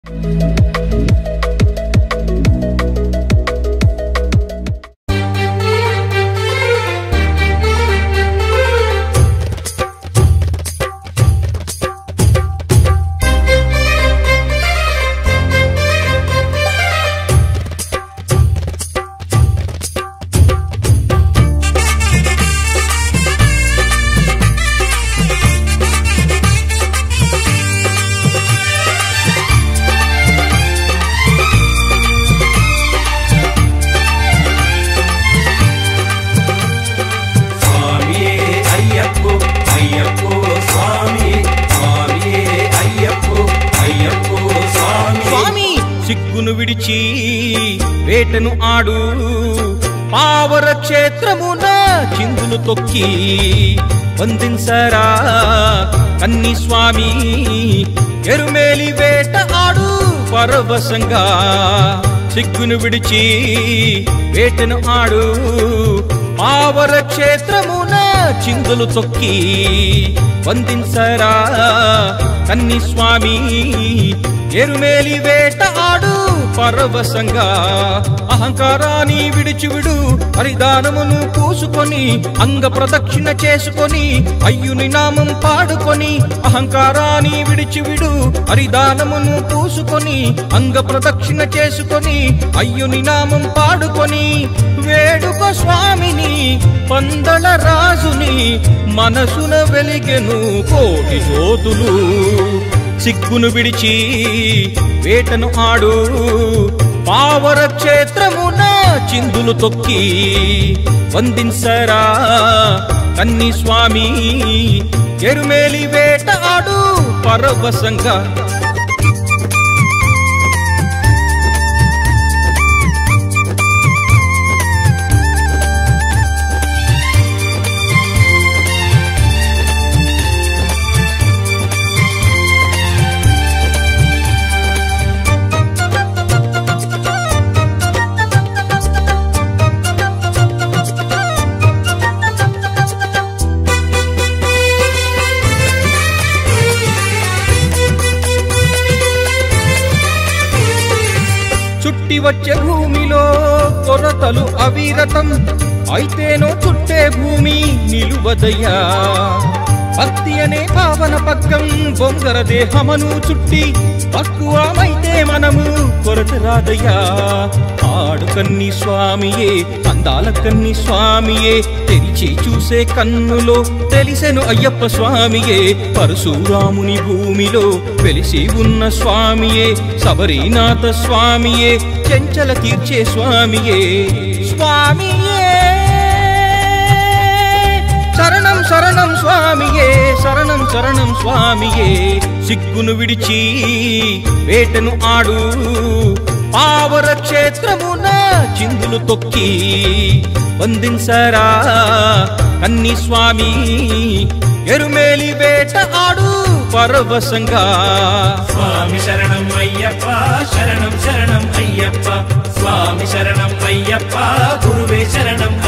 స్వామియే అయ్యప్పో అయ్యప్పో స్వామి స్వామియే అయ్యప్పో అయ్యప్పో స్వామి స్వామి సిగ్గును విడిచి వేటను ఆడు పావర క్షేత్రమున చిందులు తొక్కి వందించరా కన్ని స్వామి ఎరుమేలి వేట ఆడు పరవశంగా సిగ్గును విడిచి వేటను ఆడు పావర క్షేత్రమున చిందులు తొక్కి వందించరా కన్ని స్వామి ఎరుమేలి వేట ఆడు పరవశంగా అహంకారాన్ని విడిచి విడు హరిదానమును పూసుకొని అంగ ప్రదక్షిణ చేసుకొని అయ్యుని నామం పాడుకొని అహంకారాన్ని విడిచి విడు హరిదానమును పూసుకొని అంగ ప్రదక్షిణ చేసుకొని అయ్యుని నామం పాడుకొని వేడుక స్వామిని పందల రాజుని మనసున వెలిగెను కోటి జ్యోతులు సిగ్గును విడిచి వేటను ఆడు పావర క్షేత్రమున చిందులు తొక్కి వందించరా కన్ని స్వామి ఎరుమేలి వేట ఆడు పరవశంగా చుట్టి వచ్చే భూమిలో కొరతలు అవిరతం అయితేనో చుట్టే భూమి నిలువదయ్యా భక్తి అనే పావన పక్కం బొంగర దేహమను చుట్టి పక్కువమైతే మనము కొరత రాదయ్యా ఆడు కన్ని స్వామియే అందాల కన్ని స్వామియే తెరిచి చూసే కన్నులో తెలిసెను అయ్యప్ప స్వామియే పరశురాముని భూమిలో వెలిసి ఉన్న స్వామియే శబరీనాథ స్వామియే చెంచల తీర్చే స్వామియే స్వామియే శరణం శరణం స్వామియే శరణం శరణం స్వామియే సిగ్గును విడిచి వేటను ఆడు పావర క్షేత్రమున చిందులు తొక్కి వందించరా కన్ని స్వామి ఎరుమేలి వేట ఆడు పరవశంగా స్వామి శరణం అయ్యప్ప శరణం శరణం అయ్యప్ప స్వామి శరణం అయ్యప్ప గురువే శరణం